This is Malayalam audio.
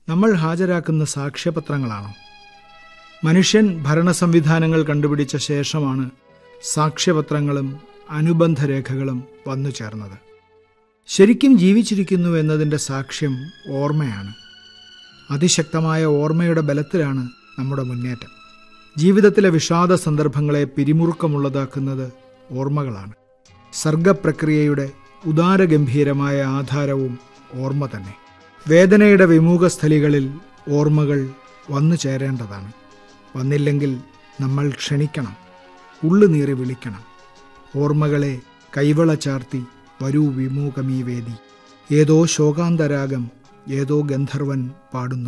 നമ്മൾ ഹാജരാക്കുന്ന സാക്ഷ്യപത്രങ്ങളാണോ മനുഷ്യൻ ഭരണ സംവിധാനങ്ങൾ കണ്ടുപിടിച്ച ശേഷമാണ് സാക്ഷ്യപത്രങ്ങളും അനുബന്ധ രേഖകളും വന്നു ചേർന്നത് ശരിക്കും ജീവിച്ചിരിക്കുന്നു എന്നതിൻ്റെ സാക്ഷ്യം ഓർമ്മയാണ് അതിശക്തമായ ഓർമ്മയുടെ ബലത്തിലാണ് നമ്മുടെ മുന്നേറ്റം ജീവിതത്തിലെ വിഷാദ സന്ദർഭങ്ങളെ പിരിമുറുക്കമുള്ളതാക്കുന്നത് ഓർമ്മകളാണ് സർഗപ്രക്രിയയുടെ ഉദാരഗംഭീരമായ ആധാരവും ഓർമ്മ തന്നെ വേദനയുടെ വിമുഖസ്ഥലികളിൽ ഓർമ്മകൾ വന്നു ചേരേണ്ടതാണ് വന്നില്ലെങ്കിൽ നമ്മൾ ക്ഷണിക്കണം ഉള്ളുനീറി വിളിക്കണം ഓർമ്മകളെ കൈവള ചാർത്തി വരൂ വിമുഖമീ വേദി ഏതോ ശോകാന്തരാഗം ഏതോ ഗന്ധർവൻ പാടുന്നു